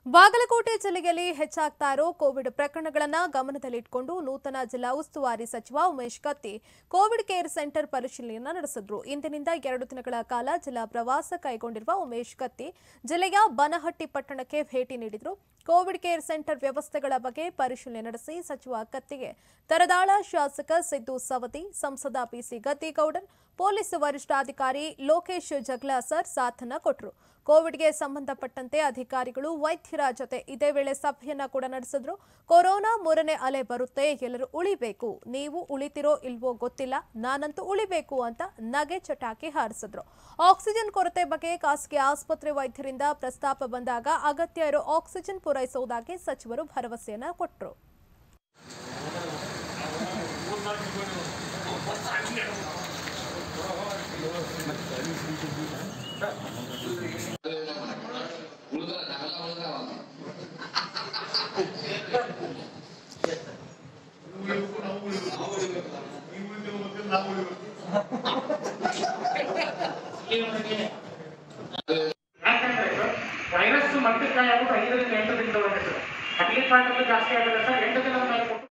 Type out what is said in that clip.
ಬಾಗಲಕೋಟೆ ಜಿಲ್ಲೆಯಲ್ಲಿ ಹೆಚ್ಚಾಗ್ತಾ ಇರೋ ಕೋವಿಡ್ ಪ್ರಕರಣಗಳನ್ನು ಗಮನದಲ್ಲಿಟ್ಟುಕೊಂಡು ನೂತನ ಜಿಲ್ಲಾ ಉಸ್ತುವಾರಿ ಸಚಿವ Umesh Katti covid care centre ಪರಿಶೀಲನೆಯನ್ನು ನಡೆಸಿದ್ರು ಇಂದಿನಿಂದ ಎರಡು ದಿನಗಳ ಕಾಲ ಜಿಲ್ಲಾ ಪ್ರವಾಸ ಕೈಗೊಂಡಿರುವ ಉಮೇಶ್ ಕತ್ತಿ ಜಿಲ್ಲೆಯ ಬನಹಟ್ಟಿ ಪಟ್ಟಣಕ್ಕೆ ಭೇಟಿ ನೀಡಿದ್ರು ಕೋವಿಡ್ ಕೇರ್ ಸೆಂಟರ್ ವ್ಯವಸ್ಥೆಗಳ ಬಗ್ಗೆ ಪರಿಶೀಲನೆ ನಡೆಸಿ ಸಚಿವ ಕತ್ತಿಗೆ ತರದಾಳ ಶಾಸಕ ಸಿದ್ದು ಸವದಿ ಸಂಸದ ಪಿಸಿ ಗದ್ದಿಗೌಡರ್ ಪೊಲೀಸ್ ವರಿಷ್ಠಾಧಿಕಾರಿ ಲೋಕೇಶ್ ಜಗ್ಲಾಸರ್ ಸಾಥನ್ನ ಕೊಟ್ಟರು ಕೋವಿಡ್ಗೆ ಸಂಬಂಧಪಟ್ಟಂತೆ ಅಧಿಕಾರಿಗಳು ವೈದ್ಯರ ಜೊತೆ ಇದೇ ವೇಳೆ ಸಭೆಯನ್ನ ಕೂಡ ನಡೆಸಿದ್ರು ಕೊರೋನಾ ಮೂರನೇ ಅಲೆ ಬರುತ್ತೆ ಎಲ್ಲರೂ ಉಳಿಬೇಕು ನೀವು ಉಳಿತಿರೋ ಇಲ್ವೋ ಗೊತ್ತಿಲ್ಲ ನಾನಂತೂ ಉಳಿಬೇಕು ಅಂತ ನಗೆ ಚಟಾಕಿ ಹಾರಿಸಿದ್ರು ಆಕ್ಸಿಜನ್ ಕೊರತೆ ಬಗ್ಗೆ ಖಾಸಗಿ ಆಸ್ಪತ್ರೆ ವೈದ್ಯರಿಂದ ಪ್ರಸ್ತಾಪ ಬಂದಾಗ ಅಗತ್ಯ ಇರೋ ಆಕ್ಸಿಜನ್ ಪೂರೈಸುವುದಾಗಿ ಸಚಿವರು ಭರವಸೆಯನ್ನ ಕೊಟ್ಟರು ಉಳಿದ್ರ ನಾವೆಲ್ಲ ಉಳಿದ್ರ ಯಾಕಂದ್ರೆ ಸರ್ ವೈರಸ್ ಮಲ್ಟಿಪ್ಲೈ ಆಗೋದು ಐದರಿಂದ ಎಂಟು ದಿನದೊಳಗೆ ಸರ್ ಅಟ್ಲೀಸ್ಟ್ ಪಾಯಿಂಟ್ ಜಾಸ್ತಿ ಆಗಿದೆ ಸರ್ ಎಂಟು ದಿನದ ಮೇಲೆ ಕೊಟ್ಟು